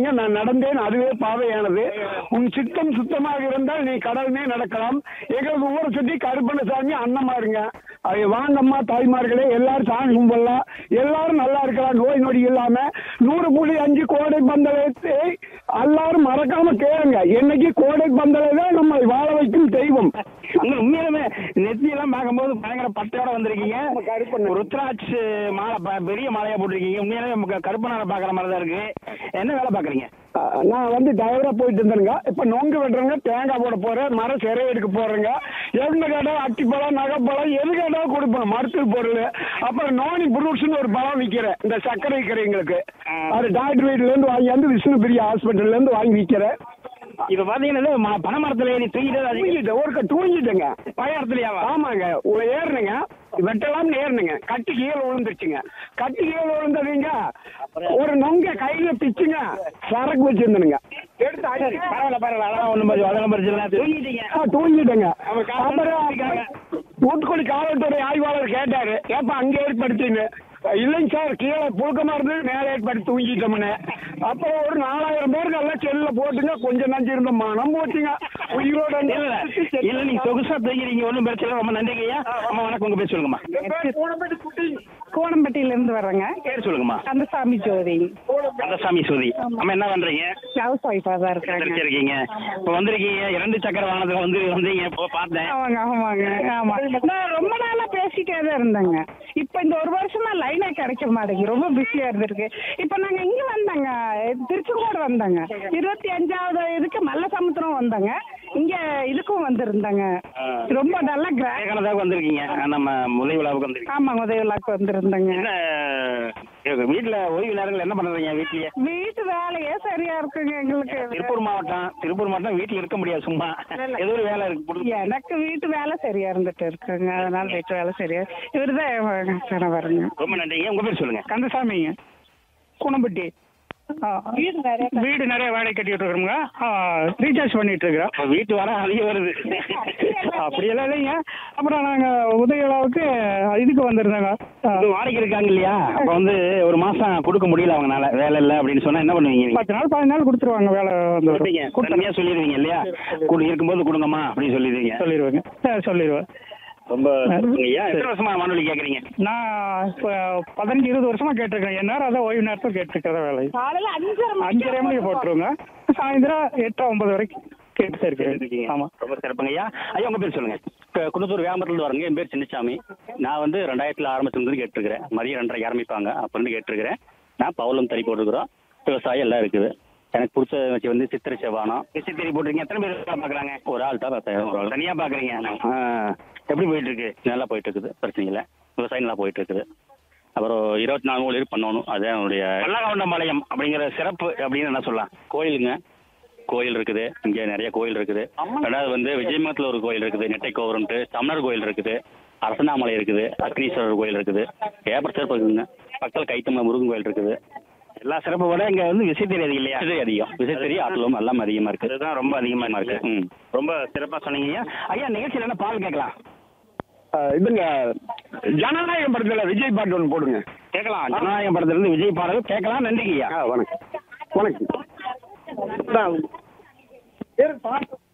சொன்னீங்க நான் நடந்தேன் அதுவே பாவையானது உன் சித்தம் சுத்தமாக இருந்தால் நீ கடவுளே நடக்கலாம் எங்களுக்கு ஊரை சுற்றி கருப்பண்ணசாமி அண்ணமாருங்க அது வாங்கம்மா தாய்மார்களே எல்லாரும் சாமி கும்பிடலாம் எல்லாரும் நல்லா இருக்கலாம் நோய் நொடி இல்லாம நூறு புள்ளி அஞ்சு கோடை பந்தலத்தை எல்லாரும் மறக்காம கேளுங்க என்னைக்கு கோடை பந்தலை தான் நம்மை வாழ வைக்கும் தெய்வம் அங்க உண்மையிலுமே நெத்தியெல்லாம் பார்க்கும்போது பயங்கர பட்டையோட வந்திருக்கீங்க கருப்பண்ண. ருத்ராட்ச் மாலை ப- பெரிய மாலையா போட்டிருக்கீங்க உண்மையிலுமே நமக்கு கருப்பனாரை பாக்குற மாதிரி தான் இருக்கு என்ன வேலை பாக்குறீங்க அஹ் நான் வந்து டிரைவரா போயிட்டு இருந்தேனுங்க இப்ப நொங்கு வெட்டுறேங்க தேங்காய் போட போறேன் மரம் சிறை எடுக்க போறேங்க எந்த கேட்டாலும் அட்டிப்பழம் நகைப்பழம் எது கேட்டாலும் கொடுப்பேன் மருத்துவ பொருள் அப்புறம் நோனி புரூட்ஸ்னு ஒரு பழம் விற்கிறேன் இந்த சர்க்கரை விற்கிறவங்களுக்கு அது டாக்டர் வீட்ல இருந்து வாங்கி வந்து விஷ்ணு பிரியா ஹாஸ்பிட்டல்ல இருந்து வாங்கி விற்கிறேன் இப்ப பாத்தீங்கன்னா ம- பனை மரத்துல ஏறி தூக்கிட்டு அதிகம் தூங்கிட்டேன் ஒருக்க தூங்கிட்டேங்க பழைய இடத்துலயாவா ஆமாங்க உ- ஏறுனுங்க வெட்டலாம்னு ஏறுனுங்க கட்டி கீழே விழுந்துருச்சுங்க கட்டி கீழே விழுந்ததுங்க ஒரு நொங்க கையில பிச்சுங்க சரக்கு வச்சிருந்தனுங்க எடுத்து அடிச்சு பரவாயில்ல பரவாயில்ல அதெல்லாம் ஒண்ணும் பிரச்சனை- அதெல்லாம் பிரச்சனை இல்லை. தூங்கிட்டீங்க ஆ, தூங்கிட்டேங்க அவங்க காசு அப்புறம் வாங்கிக்கிறாங்க. ஊத்துக்குடி காவல்துறை ஆய்வாளர் கேட்டாரு ஏப்பா அங்க ஏற்படுத்தின்னு இல்லைங்க சார் கீழே புழுக்கமா இருந்தது மேலே ஏற்படுத்தி தூங்கிட்டோம்னு அப்புறம் ஒரு நாலாயிரம் பேருக்கு எல்லாம் செல்ல போட்டுங்க கொஞ்சம் நஞ்சு இருந்த மனம் போச்சுங்க உயிரோட இல்ல இல்ல இல்ல நீங்க சொகுசா தூக்கிறீங்க ஒண்ணும் பிரச்சனை இல்லை. ரொம்ப நன்றிங்க ஐயா அம்மா வணக்கம் உங்க பேர் சொல்லுங்கம்மா கோணம்பட்டியில இருந்து வர்றேங்க பேர் சொல்லுங்கம்மா கந்தசாமி ஜோதி கந்தசாமி சுதி அம்மா என்ன பண்றீங்க ஹவுஸ் ஒய்ஃபா தான் இருக்காங்க இருக்கீங்க இப்ப வந்திருக்கீங்க இரண்டு சக்கர வாகனத்துல வந்து வந்தீங்க இப்போ பார்த்தேன் ஆமாங்க ஆமாங்க ஆமா நான் ரொம்ப நாளா பேசிட்டே தான் இருந்தேங்க இப்ப இந்த ஒரு வருஷமா லைனே கிடைக்க மாட்டேங்குது ரொம்ப பிஸியா இருந்திருக்கு இப்ப நாங்க இங்க வந்தாங்க திருச்செங்கோடு வந்தாங்க இருபத்தி அஞ்சாவது இதுக்கு மல்லசமுத்திரம் வந்தாங்க இங்க இதுக்கும் வந்திருந்தாங்க ரொம்ப நல்லா கிராண்ட் விவேகானந்தாவுக்கு வந்திருக்கீங்க நம்ம முலை விழாவுக்கு வந்திருக்கீங்க ஆமாங்க உதவிலாக்கு வந்திருந்தாங்க என்ன இது வீட்டுல ஓய்வு நேரங்கள் என்ன பண்றீங்க வீட்லயே வீட்டு வேலையே சரியா இருக்குங்க எங்களுக்கு திருப்பூர் மாவட்டம் திருப்பூர் மாவட்டம் வீட்டுல இருக்க முடியாது சும்மா ஏதோ ஒரு வேலை இருக்கு கொடுங்க. எனக்கு வீட்டு வேலை சரியா இருந்துட்டு இருக்குங்க அதனால வீட்டு வேலை சரியா இவருதான் கணவருங்க ரொம்ப நன்றிங்க உங்க பேர் சொல்லுங்க கந்தசாமிங்க குணம்பட்டி வீடு நிறைய வீடு நிறைய வாடகை கட்டிட்டு இருக்கிறோங்க ரீசார்ஜ் பண்ணிட்டு இருக்கிறோம் அப்ப வீட்டு வர அதிகம் வருது அப்படியெல்லாம் இல்லைங்க அப்புறம் நாங்க உதயவிழாவுக்கு இதுக்கு வந்திருந்தோங்க ஆ, இது வாடகை இருக்காங்க இல்லையா அப்ப வந்து ஒரு மாசம் கொடுக்க முடியல அவங்கனால வேலை இல்ல அப்படின்னு சொன்னா என்ன பண்ணுவீங்க நீங்க பத்து நாள் பதினஞ்சு நாள் கொடுத்துருவாங்க வேலை வந்து கொடுப்பீங்க கொடுத்தனையா சொல்லிடுவீங்க இல்லையா கூட இருக்கும்போது கொடுங்கம்மா அப்படின்னு சொல்லிடுவீங்க சொல்லிடுவேங்க சரி, சொல்லிடுவேன் ரொம்ப ஐயா எத்தனை வருஷமா வானொலி கேக்குறீங்க நான் இப்போ பதினஞ்சு இருபது வருஷமா கேட்டிருக்கேன் என் நேரம் அதான் ஓய்வு நேரத்தில் கேட்டிருக்கிறத வேலை காலையில அஞ்சரை அஞ்சரை மணிக்கு போட்டுருவோங்க சாயந்தரம் எட்டு ஒன்பது வரைக்கும் கேட்டு தான் இருக்கிறேன் ஆமாம் ரொம்ப சிறப்புங்க ஐயா ஐயா உங்க பேர் சொல்லுங்க இப்போ குன்னத்தூர் வியாபாரத்துலேருந்து வரங்க என் பேர் சின்னசாமி நான் வந்து ரெண்டாயிரத்தில் ஆரம்பிச்சிருந்து கேட்டிருக்கிறேன் மதியம் ரெண்டரை ஆரம்பிப்பாங்க அப்படின்னு கேட்டிருக்கிறேன் நான் பவுலம் தறி போட்டுருக்குறோம் விவசாயம் எல்லாம் இருக்குது எனக்கு பிடிச்ச வச்சு வந்து சித்திரை செவ்வானம் விசித்திரி போட்டிருக்கீங்க எத்தனை பேர் வேலை பாக்குறாங்க ஒரு ஆள் தான் விவசாயம் ஒரு ஆள் தனியா பாக்குறீங்க ஆ, எப்படி போயிட்டு இருக்கு நல்லா போயிட்டு இருக்குது பிரச்சனை இல்லை விவசாயம் நல்லா போயிட்டு இருக்குது அப்புறம் இருபத்தி நாலு மணி பண்ணணும் அதுதான் என்னுடைய பல்லகவுண்டம்பாளையம் அப்படிங்கிற சிறப்பு அப்படின்னு என்ன சொல்லலாம் கோயிலுங்க கோயில் இருக்குது இங்கே நிறைய கோயில் இருக்குது ரெண்டாவது வந்து விஜயமங்கலத்தில் ஒரு கோயில் இருக்குது நெட்டை கோபுரம்ட்டு சமணர் கோயில் இருக்குது அரசனாமலை இருக்குது அக்னீஸ்வரர் கோயில் இருக்குது ஏப்பர் சிறப்பு இருக்குங்க பக்கத்தில் கைத்தம்ம முருகன் கோயில் இருக்குது எல்லா சிறப்பு விட இங்க வந்து விசித்திரி அதிகம் இல்லையா விசை அதிகம் விசைத்தறி ஆட்டலும் எல்லாம் அதிகமாக இருக்குது அதுதான் ரொம்ப அதிகமா இருக்கு ம் ரொம்ப சிறப்பா சொன்னீங்க ஐயா. ஐயா நிகழ்ச்சியில என்ன பால் கேட்கலாம் அஹ் இதுங்க ஜனநாயகம் படத்துல விஜய் பாட்டு ஒன்று போடுங்க கேட்கலாம் ஜனநாயகம் படத்துல இருந்து விஜய் பாடல் கேட்கலாம் நன்றிங்க ஐயா ஆ வணக்கம் வணக்கம்